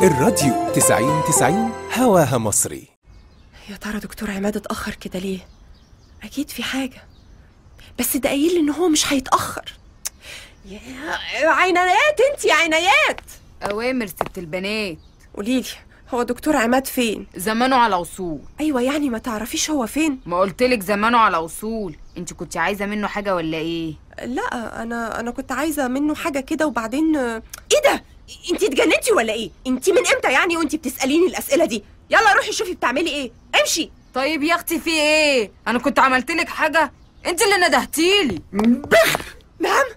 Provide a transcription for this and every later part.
الراديو 90 90 هواها مصري يا ترى دكتور عماد اتأخر كده ليه؟ أكيد في حاجة بس ده قايل لي إن هو مش هيتأخر يا عينيات انت يا عينيات أوامر ست البنات قوليلي هو دكتور عماد فين؟ زمانه على وصول أيوة يعني ما تعرفيش هو فين؟ ما قلتلك زمانه على وصول انت كنت عايزة منه حاجة ولا ايه لا أنا أنا كنت عايزة منه حاجة كده وبعدين إيه ده؟ انت اتجننتي ولا إيه؟ انت من إمتى يعني وانت بتسأليني الأسئلة دي؟ يلا روحي شوفي بتعملي إيه؟ امشي طيب يا اختي في ايه انا كنت عملتلك حاجة انت اللي ندهتيلي نعم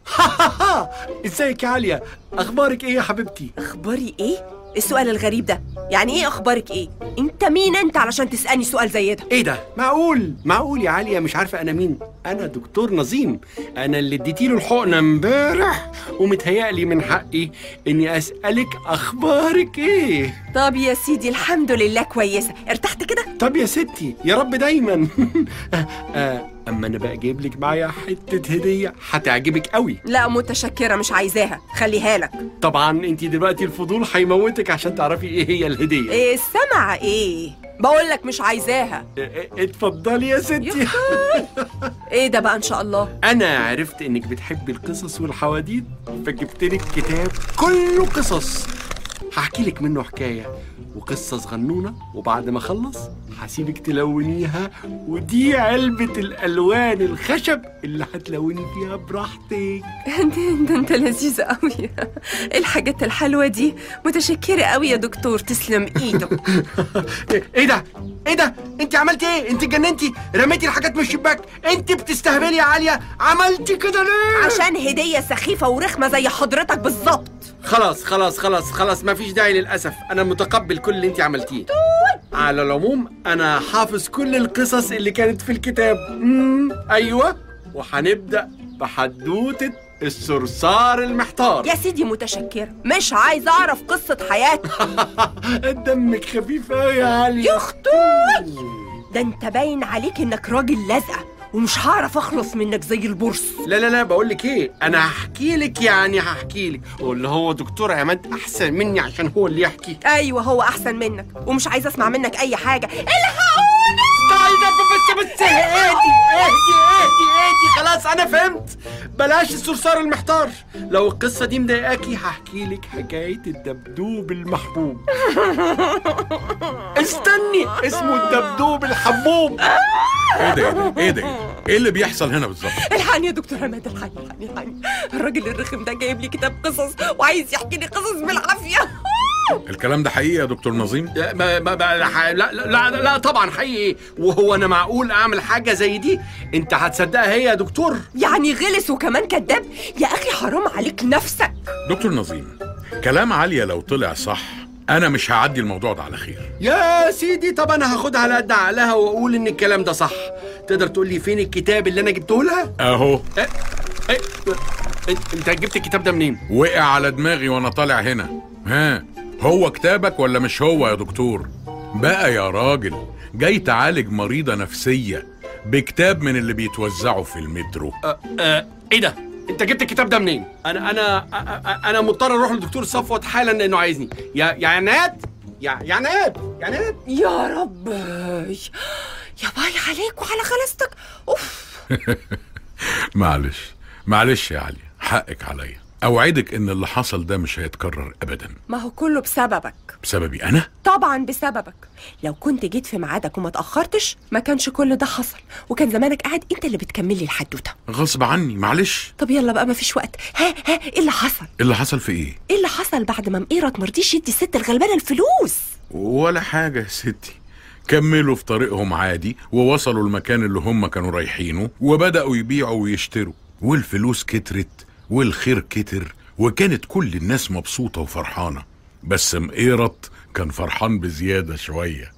ازيك يا عليا اخبارك ايه يا حبيبتي اخباري ايه السؤال الغريب ده يعني ايه اخبارك ايه انت مين انت علشان تسالني سؤال زي ده ايه ده معقول معقول يا عليا مش عارفه انا مين انا دكتور نظيم انا اللي اديتيله الحقنه امبارح ومتهيألي من حقي اني اسالك اخبارك ايه طب يا سيدي الحمد لله كويسه ارتحت كده طب يا ستي يا رب دايما آه، اما انا بقى جايب لك معايا حته هديه هتعجبك قوي لا متشكره مش عايزاها خليها لك طبعا انت دلوقتي الفضول هيموتك عشان تعرفي ايه هي الهديه ايه السمع ايه بقول لك مش عايزاها اه، اه، اتفضلي يا ستي ايه ده بقى ان شاء الله انا عرفت انك بتحبي القصص والحواديت فجبت لك كتاب كله قصص هحكي لك منه حكايه وقصه صغنونه وبعد ما اخلص هسيبك تلونيها ودي علبه الالوان الخشب اللي هتلوني فيها براحتك ده, ده انت لذيذ قوي ايه الحاجات الحلوه دي متشكره قوي يا دكتور تسلم ايدك ايه ده ايه ده انت عملتي ايه انت اتجننتي رميتي الحاجات من الشباك انت بتستهبلي يا عاليه عملتي كده ليه عشان هديه سخيفه ورخمه زي حضرتك بالظبط خلاص خلاص خلاص خلاص ما فيش داعي للأسف أنا متقبل كل اللي أنت عملتيه على العموم أنا حافظ كل القصص اللي كانت في الكتاب مم. أيوة وهنبدأ بحدوتة الصرصار المحتار يا سيدي متشكره مش عايزه اعرف قصه حياتك دمك خفيف أوي يا علي يا اختي ده انت باين عليك انك راجل لازقه ومش هعرف اخلص منك زي البورس لا لا لا بقول لك ايه انا هحكي لك يعني هحكي لك واللي هو دكتور عماد احسن مني عشان هو اللي يحكي ايوه هو احسن منك ومش عايزه اسمع منك اي حاجه الحقوني طيب بس بس اهدي اهدي اهدي اهدي خلاص انا فهمت بلاش الصرصار المحتار لو القصه دي مضايقاكي هحكي لك حكايه الدبدوب المحبوب استني اسمه الدبدوب الحبوب ايه ده ايه ده ايه ده ايه اللي بيحصل هنا بالظبط الحقني يا دكتور عماد الحقني الحقني الحقني الراجل الرخم ده جايب لي كتاب قصص وعايز يحكي لي قصص بالعافيه الكلام ده حقيقي يا دكتور نظيم لا ما ما ما لا, لا, لا, لا طبعا حقيقي وهو انا معقول اعمل حاجه زي دي انت هتصدقها هي يا دكتور يعني غلس وكمان كذاب يا اخي حرام عليك نفسك دكتور نظيم كلام عالية لو طلع صح انا مش هعدي الموضوع ده على خير يا سيدي طب انا هاخدها على قد عقلها واقول ان الكلام ده صح تقدر تقول لي فين الكتاب اللي انا جبته لها اهو إيه؟ إيه؟ إيه؟ انت جبت الكتاب ده منين وقع على دماغي وانا طالع هنا ها هو كتابك ولا مش هو يا دكتور بقى يا راجل جاي تعالج مريضة نفسية بكتاب من اللي بيتوزعوا في المترو أه أه ايه ده انت جبت الكتاب ده منين انا انا أ- أ- انا مضطر اروح للدكتور صفوت حالا لانه عايزني يا يا عناد يا يا عناد يا عناد يا رب يا باي عليك وعلى خلاصتك اوف معلش معلش يا علي حقك عليا اوعدك ان اللي حصل ده مش هيتكرر ابدا ما هو كله بسببك بسببي انا طبعا بسببك لو كنت جيت في ميعادك وما تاخرتش ما كانش كل ده حصل وكان زمانك قاعد انت اللي بتكمل لي الحدوته غصب عني معلش طب يلا بقى ما فيش وقت ها ها ايه اللي حصل اللي حصل في ايه ايه اللي حصل بعد ما مقيرك مرضيش يدي الست الغلبانه الفلوس ولا حاجة يا ستي كملوا في طريقهم عادي ووصلوا المكان اللي هم كانوا رايحينه وبدأوا يبيعوا ويشتروا والفلوس كترت والخير كتر وكانت كل الناس مبسوطة وفرحانة بس مقيرت كان فرحان بزيادة شوية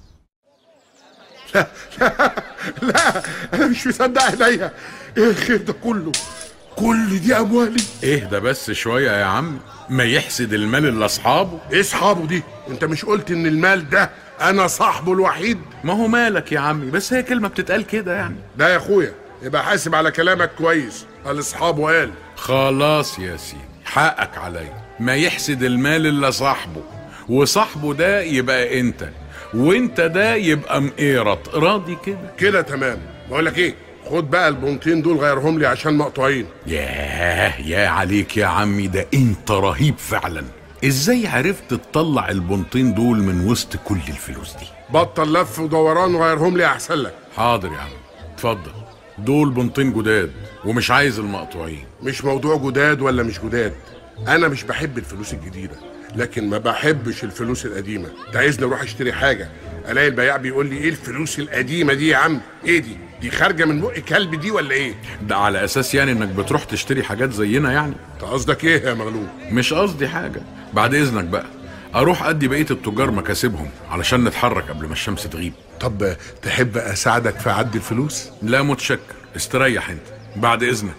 لا انا مش مصدق عينيا ايه الخير ده كله كل دي اموالي اهدى بس شوية يا عم ما يحسد المال اللي أصحابه ايه اصحابه دي انت مش قلت ان المال ده انا صاحبه الوحيد ما هو مالك يا عمي بس هي كلمة بتتقال كده يعني ده يا اخويا يبقى حاسب على كلامك كويس قال اصحابه قال خلاص يا سيدي حقك عليا ما يحسد المال الا صاحبه وصاحبه ده يبقى انت وانت ده يبقى مقيرط راضي كده كده تمام بقول لك ايه خد بقى البنطين دول غيرهم لي عشان مقطوعين ياه يا عليك يا عمي ده انت رهيب فعلا ازاي عرفت تطلع البنطين دول من وسط كل الفلوس دي بطل لف ودوران وغيرهم لي احسن لك حاضر يا عم اتفضل دول بنطين جداد ومش عايز المقطوعين مش موضوع جداد ولا مش جداد انا مش بحب الفلوس الجديده لكن ما بحبش الفلوس القديمه انت عايزني اروح اشتري حاجه الاقي البياع بيقول لي ايه الفلوس القديمه دي يا عم ايه دي دي خارجه من بق كلب دي ولا ايه ده على اساس يعني انك بتروح تشتري حاجات زينا يعني انت قصدك ايه يا مغلوب مش قصدي حاجة بعد اذنك بقى اروح ادي بقية التجار مكاسبهم علشان نتحرك قبل ما الشمس تغيب طب تحب اساعدك في عد الفلوس لا متشكر استريح انت بعد اذنك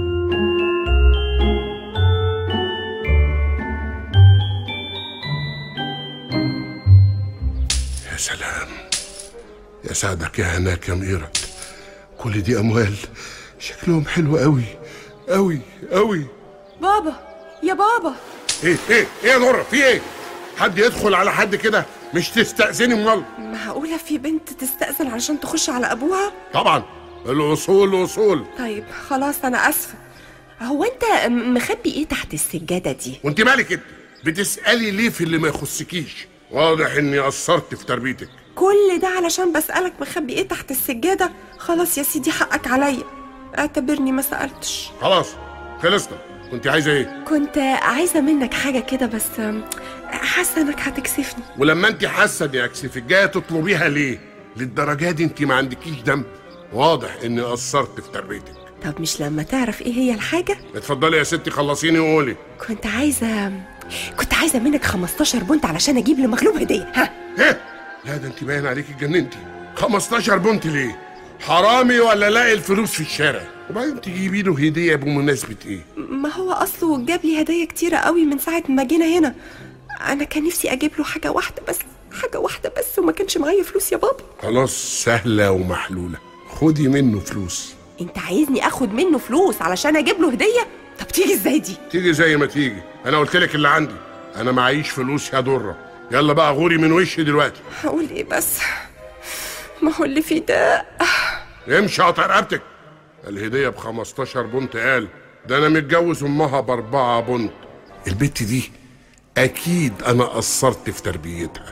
يا سلام يا سعدك يا هناك يا مقيرك كل دي اموال شكلهم حلو قوي قوي قوي بابا يا بابا ايه ايه ايه يا نورة في ايه حد يدخل على حد كده مش تستأذني امال معقولة في بنت تستأذن علشان تخش على أبوها؟ طبعا الاصول اصول طيب خلاص أنا آسفة هو أنت م- مخبي إيه تحت السجادة دي؟ وانت مالك انت بتسألي ليه في اللي ما يخصكيش واضح اني قصرت في تربيتك كل ده علشان بسألك مخبي إيه تحت السجادة؟ خلاص يا سيدي حقك عليا اعتبرني ما سألتش خلاص خلصنا كنت عايزه ايه كنت عايزة منك حاجة كده بس أم، حاسة إنك هتكسفني ولما انت حاسه اني اكسفك جايه تطلبيها ليه للدرجه دي انت ما عندكيش دم واضح اني قصرت في تربيتك طب مش لما تعرف إيه هي الحاجة؟ اتفضلي يا ستي خلصيني وقولي كنت عايزة كنت عايزة منك 15 بنت علشان أجيب لمغلوب هدية ها ايه لا ده انت باين عليكي اتجننتي 15 بنت ليه حرامي ولا لاقي الفلوس في الشارع وبعدين تجيبي له هديه بمناسبه ايه ما هو اصله جاب لي هدايا كتيرة قوي من ساعة ما جينا هنا انا كان نفسي اجيب له حاجة واحدة بس حاجة واحدة بس وما كانش معايا فلوس يا بابا خلاص سهله ومحلوله خدي منه فلوس انت عايزني اخد منه فلوس علشان اجيب له هدية طب تيجي ازاي دي تيجي زي ما تيجي انا قلت لك اللي عندي انا معيش فلوس يا دره يلا بقى غوري من وشي دلوقتي هقول ايه بس ما هو اللي فيه ده امشي قطع رقبتك الهديه ب 15 بنت قال ده انا متجوز امها باربعه بنت البت دي اكيد انا قصرت في تربيتها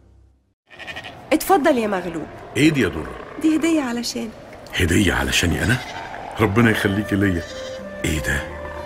اتفضل يا مغلوب ايه دي يا دره دي هدية علشان هدية علشاني انا ربنا يخليكي ليا ايه ده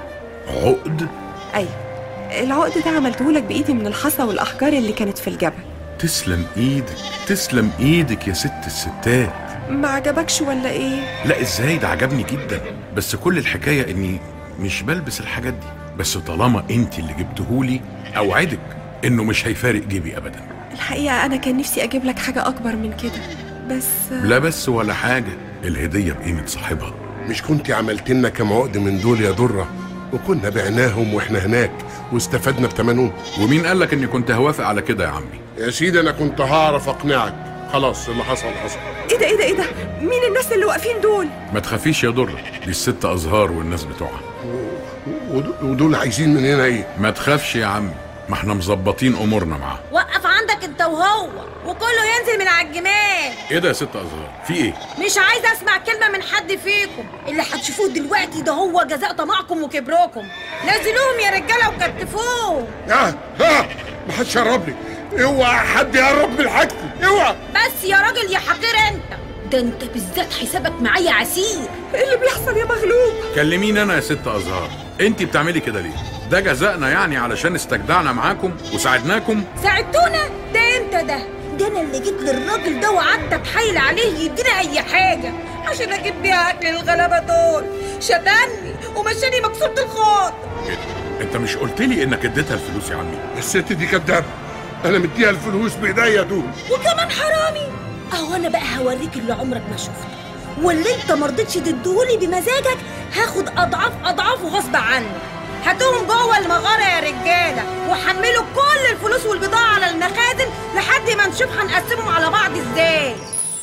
عقد ايوه العقد ده عملته لك بايدي من الحصى والاحجار اللي كانت في الجبل تسلم ايدك تسلم ايدك يا ست الستات ما عجبكش ولا ايه لا ازاي ده عجبني جدا بس كل الحكاية اني مش بلبس الحاجات دي بس طالما انت اللي جبتهولي اوعدك انه مش هيفارق جيبي ابدا الحقيقة انا كان نفسي اجيب لك حاجة اكبر من كده بس لا بس ولا حاجة الهدية بقيمة صاحبها مش كنت عملت لنا كام عقد من دول يا دره وكنا بعناهم واحنا هناك واستفدنا بتمنهم ومين قالك اني كنت هوافق على كده يا عمي يا سيدي انا كنت هعرف اقنعك خلاص اللي حصل حصل ايه ده ايه ده ايه ده مين الناس اللي واقفين دول ما تخافيش يا درة دي الست أزهار والناس بتوعها ود- ودول عايزين مننا ايه ما تخافش يا عمي ما احنا مظبطين أمورنا معاها وقف عندك انت وهو وكله ينزل من على الجمال ايه ده يا ست أزهار في ايه مش عايزه اسمع كلمه من حد فيكم اللي هتشوفوه دلوقتي ده هو جزاء طمعكم وكبركم نزلوهم يا رجاله وكتفوهم يا ها ما حدش يقرب لي اوعى حد يقرب من حاجتي اوعى بس يا راجل يا حقير انت ده انت بالذات حسابك معايا عسير ايه اللي بيحصل يا مغلوب كلميني أنا يا ست أزهار انت بتعملي كده ليه ده جزائنا يعني علشان استجدعنا معاكم وساعدناكم ساعدتونا ده انت ده ده انا اللي جيت للراجل ده وقعدت اتحايل عليه يدينا اي حاجه عشان اجيب بيها اكل للغلابه دول شتمني ومشاني مكسوره الخاط إيه ده؟ انت مش قلت لي انك اديتها الفلوس يا عمي الست دي كدابه انا مديها الفلوس بايديا دول وكمان حرامي اهو انا بقى هوريك اللي عمرك ما شفته واللي انت مرضتش تديهولي بمزاجك هاخد اضعاف اضعافه غصب عني هاتوهم جوه المغاره يا رجاله وحملوا كل الفلوس والبضاعه على المخازن لحد ما نشوف هنقسمهم على بعض ازاي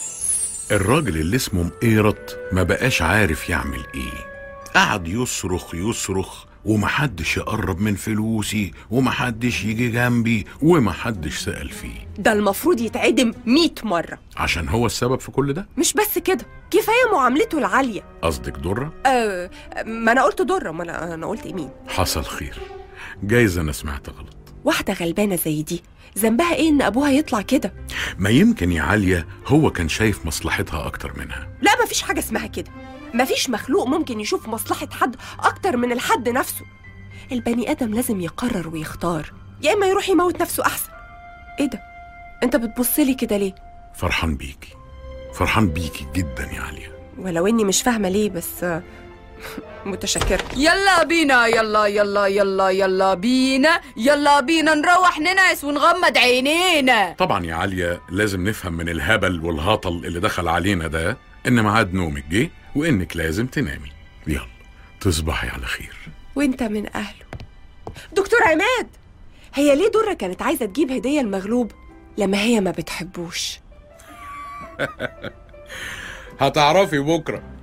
الراجل اللي اسمه مقيرط ما بقاش عارف يعمل ايه قعد يصرخ يصرخ ومحدش يقرب من فلوسي ومحدش يجي جنبي ومحدش سأل فيه ده المفروض يتعدم 100 مرة عشان هو السبب في كل ده مش بس كده كفاية معاملته العالية قصدك درة أه ما أنا قلت ضرة ما أنا, أنا قلت مين حصل خير جايز انا سمعت غلط واحدة غلبانة زي دي ذنبها إيه إن أبوها يطلع كده ما يمكن يا عالية هو كان شايف مصلحتها اكتر منها لا مفيش حاجة اسمها كده مفيش مخلوق ممكن يشوف مصلحة حد أكتر من الحد نفسه البني آدم لازم يقرر ويختار يا إما يروح يموت نفسه أحسن إيه ده؟ أنت بتبصلي كده ليه؟ فرحان بيكي فرحان بيكي جدا يا عالية ولو إني مش فاهمة ليه بس آه، متشكرة يلا بينا يلا يلا يلا يلا بينا يلا بينا نروح ننعس ونغمض عينينا طبعا يا عالية لازم نفهم من الهبل والهطل اللي دخل علينا ده ان ميعاد نومك جه وانك لازم تنامي يلا تصبحي على خير وانت من اهله دكتور عماد هي ليه درة كانت عايزة تجيب هدية المغلوب لما هي ما بتحبوش هتعرفي بكرة